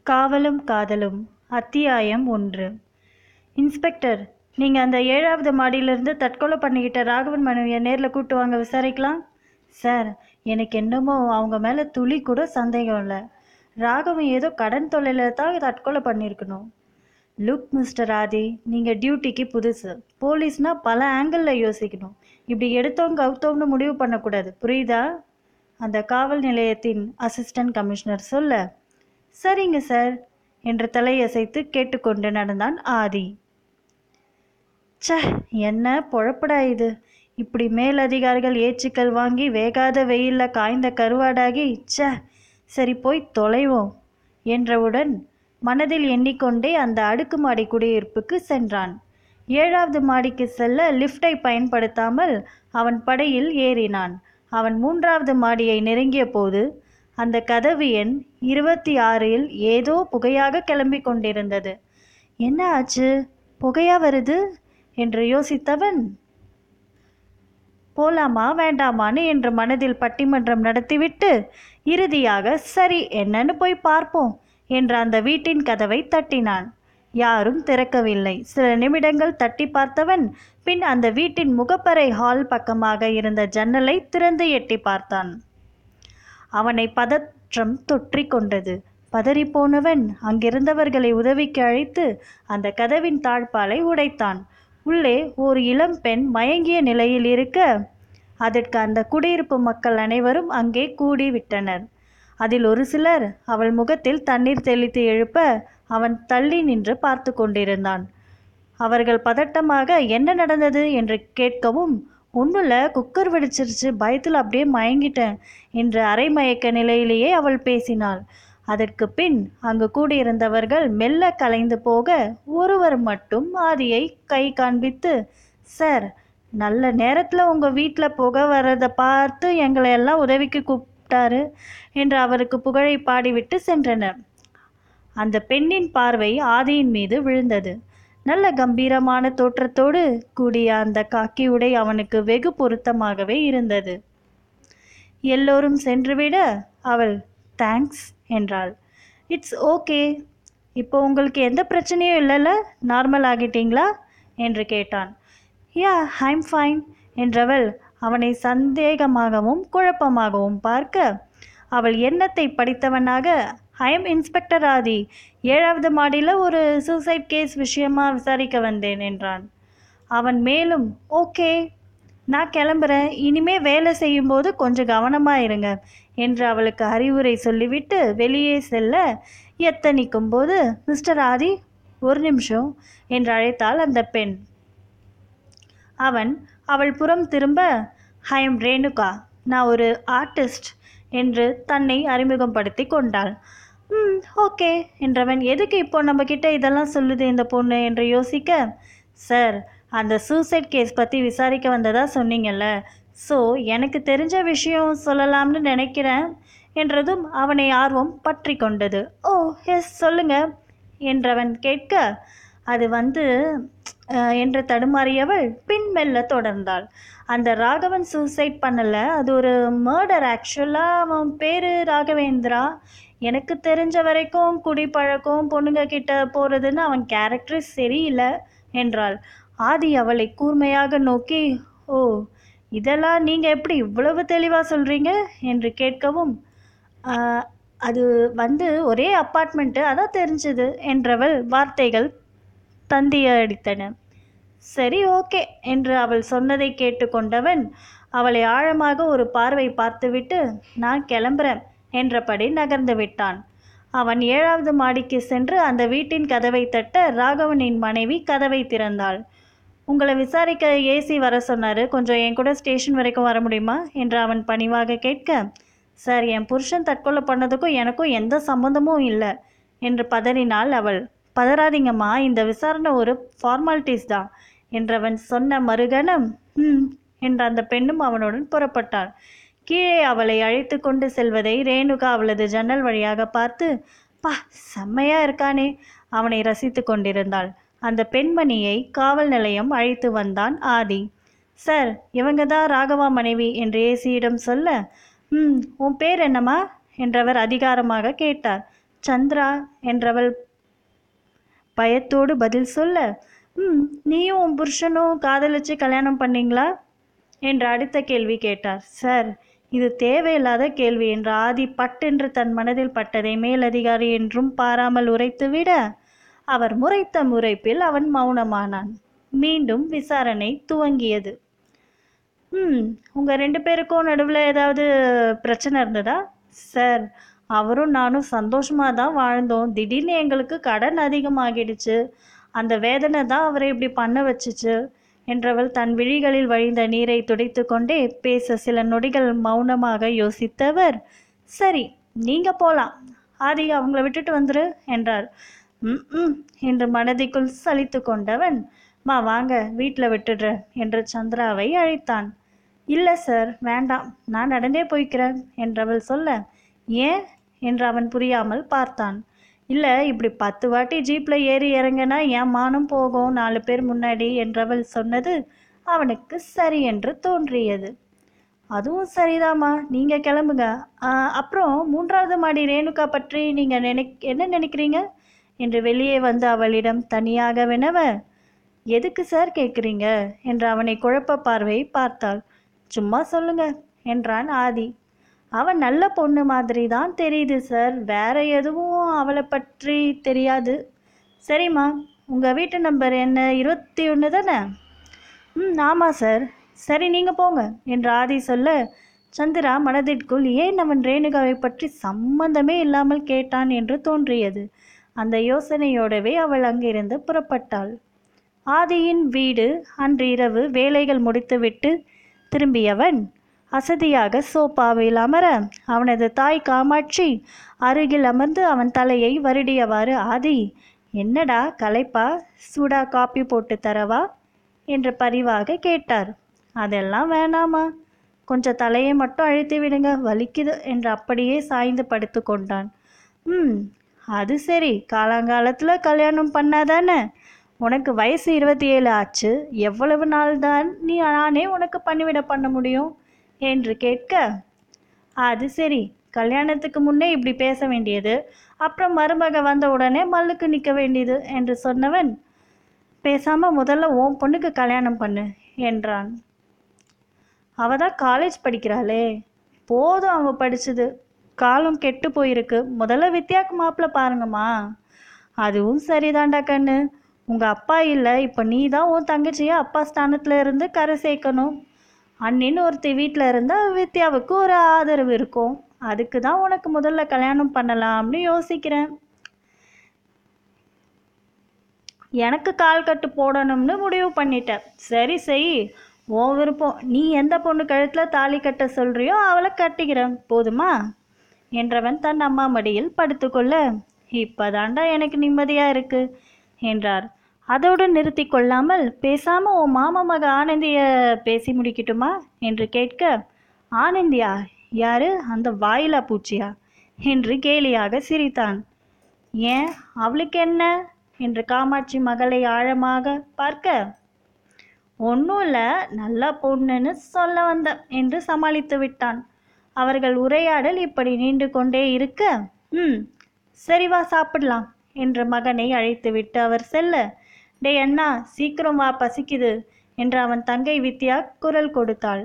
காவலும் காதலும் அத்தியாயம் ஒன்று இன்ஸ்பெக்டர் நீங்கள் அந்த ஏழாவது மாடியிலிருந்து தற்கொலை பண்ணிக்கிட்ட ராகவன் மனைவியை நேரில் கூட்டு வாங்க விசாரிக்கலாம் சார் எனக்கு என்னமோ அவங்க மேலே துளி கூட சந்தேகம் இல்லை ராகவன் ஏதோ கடன் தொல்லையில் தான் தற்கொலை பண்ணியிருக்கணும் லுக் மிஸ்டர் ஆதி நீங்கள் டியூட்டிக்கு புதுசு போலீஸ்னா பல ஆங்கிளில் யோசிக்கணும் இப்படி எடுத்தோம் கவுத்தோம்னு முடிவு பண்ணக்கூடாது புரியுதா அந்த காவல் நிலையத்தின் அசிஸ்டன்ட் கமிஷனர் சொல்ல சரிங்க சார் என்று தலையசைத்து கேட்டுக்கொண்டு நடந்தான் ஆதி ச்சே என்ன பொழப்படா இது இப்படி மேலதிகாரிகள் ஏச்சுக்கள் வாங்கி வேகாத வெயிலில் காய்ந்த கருவாடாகி ச்சே சரி போய் தொலைவோம் என்றவுடன் மனதில் எண்ணிக்கொண்டே அந்த அடுக்குமாடி குடியிருப்புக்கு சென்றான் ஏழாவது மாடிக்கு செல்ல லிஃப்டை பயன்படுத்தாமல் அவன் படையில் ஏறினான் அவன் மூன்றாவது மாடியை நெருங்கிய போது அந்த கதவு எண் இருபத்தி ஆறில் ஏதோ புகையாக கிளம்பிக் கொண்டிருந்தது என்ன ஆச்சு புகையா வருது என்று யோசித்தவன் போலாமா வேண்டாமான்னு என்று மனதில் பட்டிமன்றம் நடத்திவிட்டு இறுதியாக சரி என்னன்னு போய் பார்ப்போம் என்று அந்த வீட்டின் கதவை தட்டினான் யாரும் திறக்கவில்லை சில நிமிடங்கள் தட்டி பார்த்தவன் பின் அந்த வீட்டின் முகப்பறை ஹால் பக்கமாக இருந்த ஜன்னலை திறந்து எட்டி பார்த்தான் அவனை பதற்றம் தொற்றிக் கொண்டது பதறிப்போனவன் அங்கிருந்தவர்களை உதவிக்கு அழைத்து அந்த கதவின் தாழ்பாலை உடைத்தான் உள்ளே ஒரு இளம் பெண் மயங்கிய நிலையில் இருக்க அதற்கு அந்த குடியிருப்பு மக்கள் அனைவரும் அங்கே கூடி விட்டனர் அதில் ஒரு சிலர் அவள் முகத்தில் தண்ணீர் தெளித்து எழுப்ப அவன் தள்ளி நின்று பார்த்து கொண்டிருந்தான் அவர்கள் பதட்டமாக என்ன நடந்தது என்று கேட்கவும் ஒன்றுல குக்கர் வெடிச்சிருச்சு பயத்தில் அப்படியே மயங்கிட்டேன் என்று அரைமயக்க நிலையிலேயே அவள் பேசினாள் அதற்கு பின் அங்கு கூடியிருந்தவர்கள் மெல்ல கலைந்து போக ஒருவர் மட்டும் ஆதியை கை காண்பித்து சார் நல்ல நேரத்தில் உங்கள் வீட்டில் புகை வர்றதை பார்த்து எங்களை எல்லாம் உதவிக்கு கூப்பிட்டாரு என்று அவருக்கு புகழை பாடிவிட்டு சென்றனர் அந்த பெண்ணின் பார்வை ஆதியின் மீது விழுந்தது நல்ல கம்பீரமான தோற்றத்தோடு கூடிய அந்த காக்கி உடை அவனுக்கு வெகு பொருத்தமாகவே இருந்தது எல்லோரும் சென்றுவிட அவள் தேங்க்ஸ் என்றாள் இட்ஸ் ஓகே இப்போ உங்களுக்கு எந்த பிரச்சனையும் இல்லைல்ல நார்மல் ஆகிட்டீங்களா என்று கேட்டான் யா ஐம் ஃபைன் என்றவள் அவனை சந்தேகமாகவும் குழப்பமாகவும் பார்க்க அவள் எண்ணத்தை படித்தவனாக ஐ எம் இன்ஸ்பெக்டர் ஆதி ஏழாவது மாடியில் ஒரு சூசைட் கேஸ் விஷயமா விசாரிக்க வந்தேன் என்றான் அவன் மேலும் ஓகே நான் கிளம்புறேன் இனிமே வேலை செய்யும்போது கொஞ்சம் கவனமாக இருங்க என்று அவளுக்கு அறிவுரை சொல்லிவிட்டு வெளியே செல்ல எத்தனிக்கும் போது மிஸ்டர் ஆதி ஒரு நிமிஷம் என்று அழைத்தாள் அந்த பெண் அவன் அவள் புறம் திரும்ப ஐ எம் ரேணுகா நான் ஒரு ஆர்டிஸ்ட் என்று தன்னை அறிமுகப்படுத்தி கொண்டாள் ம் ஓகே என்றவன் எதுக்கு இப்போ நம்ம கிட்ட இதெல்லாம் சொல்லுது இந்த பொண்ணு என்று யோசிக்க சார் அந்த சூசைட் கேஸ் பற்றி விசாரிக்க வந்ததா சொன்னீங்கல்ல ஸோ எனக்கு தெரிஞ்ச விஷயம் சொல்லலாம்னு நினைக்கிறேன் என்றதும் அவனை ஆர்வம் பற்றி கொண்டது ஓ எஸ் சொல்லுங்க என்றவன் கேட்க அது வந்து அஹ், என்று தடுமாறியவள் பின் மெல்ல தொடர்ந்தாள் அந்த ராகவன் சூசைட் பண்ணல அது ஒரு மர்டர் ஆக்சுவலாக அவன் பேர் ராகவேந்திரா எனக்கு தெரிஞ்ச வரைக்கும் குடிப்பழக்கம் பொண்ணுங்க கிட்ட போகிறதுன்னு அவன் கேரக்டர் சரியில்லை என்றாள் ஆதி அவளை கூர்மையாக நோக்கி ஓ இதெல்லாம் நீங்கள் எப்படி இவ்வளவு தெளிவாக சொல்கிறீங்க என்று கேட்கவும் "ஆஹ், அது வந்து ஒரே அப்பார்ட்மெண்ட்டு அதான் தெரிஞ்சது என்றவள் வார்த்தைகள் தந்திய அடித்தன சரி ஓகே என்று அவள் சொன்னதை கேட்டுக்கொண்டவன் அவளை ஆழமாக ஒரு பார்வை பார்த்துவிட்டு நான் கிளம்புறேன் என்றபடி நகர்ந்து விட்டான் அவன் ஏழாவது மாடிக்கு சென்று அந்த வீட்டின் கதவை தட்ட ராகவனின் மனைவி கதவை திறந்தாள் உங்களை விசாரிக்க ஏசி வர சொன்னார் கொஞ்சம் என் கூட ஸ்டேஷன் வரைக்கும் வர முடியுமா என்று அவன் பணிவாக கேட்க சார் என் புருஷன் தற்கொலை பண்ணதுக்கும் எனக்கும் எந்த சம்மந்தமும் இல்லை என்று பதறினாள் அவள் பதறாதீங்கம்மா இந்த விசாரணை ஒரு ஃபார்மாலிட்டிஸ் தான் என்றவன் சொன்ன மறுகணம் ம் என்ற அந்த பெண்ணும் அவனுடன் புறப்பட்டாள் கீழே அவளை அழைத்து கொண்டு செல்வதை ரேணுகா அவளது ஜன்னல் வழியாக பார்த்து பா செம்மையா இருக்கானே அவனை ரசித்து கொண்டிருந்தாள் அந்த பெண்மணியை காவல் நிலையம் அழைத்து வந்தான் ஆதி சார் இவங்க தான் ராகவா மனைவி என்று ஏசியிடம் சொல்ல ம் உன் பேர் என்னம்மா என்றவர் அதிகாரமாக கேட்டார் சந்திரா என்றவள் பயத்தோடு பதில் சொல்ல ம் நீயும் உன் புருஷனும் காதலிச்சு கல்யாணம் பண்ணீங்களா என்று அடுத்த கேள்வி கேட்டார் சார் இது தேவையில்லாத கேள்வி என்று ஆதி பட்டென்று தன் மனதில் பட்டதை மேலதிகாரி என்றும் பாராமல் உரைத்துவிட அவர் முறைத்த முறைப்பில் அவன் மௌனமானான் மீண்டும் விசாரணை துவங்கியது ம் உங்கள் ரெண்டு பேருக்கும் நடுவில் ஏதாவது பிரச்சனை இருந்ததா சார் அவரும் நானும் சந்தோஷமாக தான் வாழ்ந்தோம் திடீர்னு எங்களுக்கு கடன் அதிகமாகிடுச்சு அந்த வேதனை தான் அவரை இப்படி பண்ண வச்சுச்சு என்றவள் தன் விழிகளில் வழிந்த நீரை துடைத்து கொண்டே பேச சில நொடிகள் மௌனமாக யோசித்தவர் சரி நீங்க போலாம் ஆதி அவங்கள விட்டுட்டு வந்துரு என்றார் ம் ம் என்று மனதிற்குள் சலித்து கொண்டவன் மா வாங்க வீட்டில் விட்டுடுறேன் என்று சந்திராவை அழைத்தான் இல்லை சார் வேண்டாம் நான் நடந்தே போய்க்கிறேன் என்றவள் சொல்ல ஏன் என்று அவன் புரியாமல் பார்த்தான் இல்லை இப்படி பத்து வாட்டி ஜீப்பில் ஏறி இறங்கினா என் மானம் போகும் நாலு பேர் முன்னாடி என்றவள் சொன்னது அவனுக்கு சரி என்று தோன்றியது அதுவும் சரிதாம்மா நீங்கள் கிளம்புங்க ஆ, அப்புறம் மூன்றாவது மாடி ரேணுகா பற்றி நீங்கள் நினை என்ன நினைக்கிறீங்க என்று வெளியே வந்து அவளிடம் தனியாக வினவ எதுக்கு சார் கேட்குறீங்க என்று அவனை குழப்ப பார்வை பார்த்தாள் சும்மா சொல்லுங்க என்றான் ஆதி அவன் நல்ல பொண்ணு மாதிரி தான் தெரியுது சார் வேற எதுவும் அவளை பற்றி தெரியாது சரிம்மா உங்கள் வீட்டு நம்பர் என்ன இருபத்தி ஒன்று தானே ம் ஆமாம் சார் சரி நீங்கள் போங்க என்று ஆதி சொல்ல சந்திரா மனதிற்குள் ஏன் அவன் ரேணுகாவை பற்றி சம்பந்தமே இல்லாமல் கேட்டான் என்று தோன்றியது அந்த யோசனையோடவே அவள் அங்கிருந்து புறப்பட்டாள் ஆதியின் வீடு அன்று இரவு வேலைகள் முடித்துவிட்டு திரும்பியவன் அசதியாக சோபாவில் அமர அவனது தாய் காமாட்சி அருகில் அமர்ந்து அவன் தலையை வருடியவாறு ஆதி என்னடா களைப்பா சூடா காப்பி போட்டு தரவா என்று பரிவாக கேட்டார் அதெல்லாம் வேணாமா கொஞ்சம் தலையை மட்டும் அழுத்தி விடுங்க வலிக்குது என்று அப்படியே சாய்ந்து படுத்து கொண்டான் ம் அது சரி காலாங்காலத்தில் கல்யாணம் பண்ணாதானே உனக்கு வயசு இருபத்தி ஏழு ஆச்சு எவ்வளவு நாள் தான் நீ நானே உனக்கு பண்ணிவிட பண்ண முடியும் என்று கேட்க அது சரி கல்யாணத்துக்கு முன்னே இப்படி பேச வேண்டியது அப்புறம் மருமக வந்த உடனே மல்லுக்கு நிற்க வேண்டியது என்று சொன்னவன் பேசாம முதல்ல உன் பொண்ணுக்கு கல்யாணம் பண்ணு என்றான் அவ தான் காலேஜ் படிக்கிறாளே போதும் அவ படிச்சது காலம் கெட்டு போயிருக்கு முதல்ல வித்யாக்கு மாப்பிள்ளை பாருங்கம்மா அதுவும் சரிதான்டா கண்ணு உங்க அப்பா இல்லை இப்போ நீ தான் உன் தங்கச்சியை அப்பா ஸ்தானத்துல இருந்து கரை சேர்க்கணும் அண்ணின்னு ஒருத்தி வீட்டில் இருந்தால் வித்யாவுக்கு ஒரு ஆதரவு இருக்கும் அதுக்கு தான் உனக்கு முதல்ல கல்யாணம் பண்ணலாம்னு யோசிக்கிறேன் எனக்கு கால் கட்டு போடணும்னு முடிவு பண்ணிட்டேன் சரி செய் உன் விருப்பம் நீ எந்த பொண்ணு கழுத்தில் தாலி கட்ட சொல்றியோ அவளை கட்டிக்கிறேன் போதுமா என்றவன் தன் அம்மா மடியில் படுத்துக்கொள்ள இப்பதாண்டா எனக்கு நிம்மதியா இருக்கு என்றார் அதோடு நிறுத்தி கொள்ளாமல் பேசாம உன் மாமா மக ஆனந்திய பேசி முடிக்கட்டுமா என்று கேட்க ஆனந்தியா யாரு அந்த வாயிலா பூச்சியா என்று கேலியாக சிரித்தான் ஏன் அவளுக்கு என்ன என்று காமாட்சி மகளை ஆழமாக பார்க்க ஒன்றும் இல்லை நல்ல பொண்ணுன்னு சொல்ல வந்த என்று சமாளித்து விட்டான் அவர்கள் உரையாடல் இப்படி நீண்டு கொண்டே இருக்க ம் சரி வா சாப்பிடலாம் என்று மகனை அழைத்துவிட்டு அவர் செல்ல டேய் அண்ணா சீக்கிரம் வா பசிக்குது என்று அவன் தங்கை வித்யா குரல் கொடுத்தாள்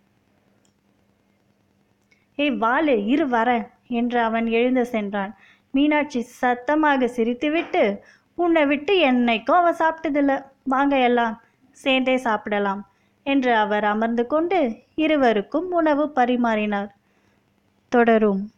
ஏய் வாலு இரு வரேன் என்று அவன் எழுந்து சென்றான் மீனாட்சி சத்தமாக சிரித்துவிட்டு உன்னை விட்டு என்னைக்கும் அவ சாப்பிட்டதில்ல வாங்க எல்லாம் சேர்ந்தே சாப்பிடலாம் என்று அவர் அமர்ந்து கொண்டு இருவருக்கும் உணவு பரிமாறினார் தொடரும்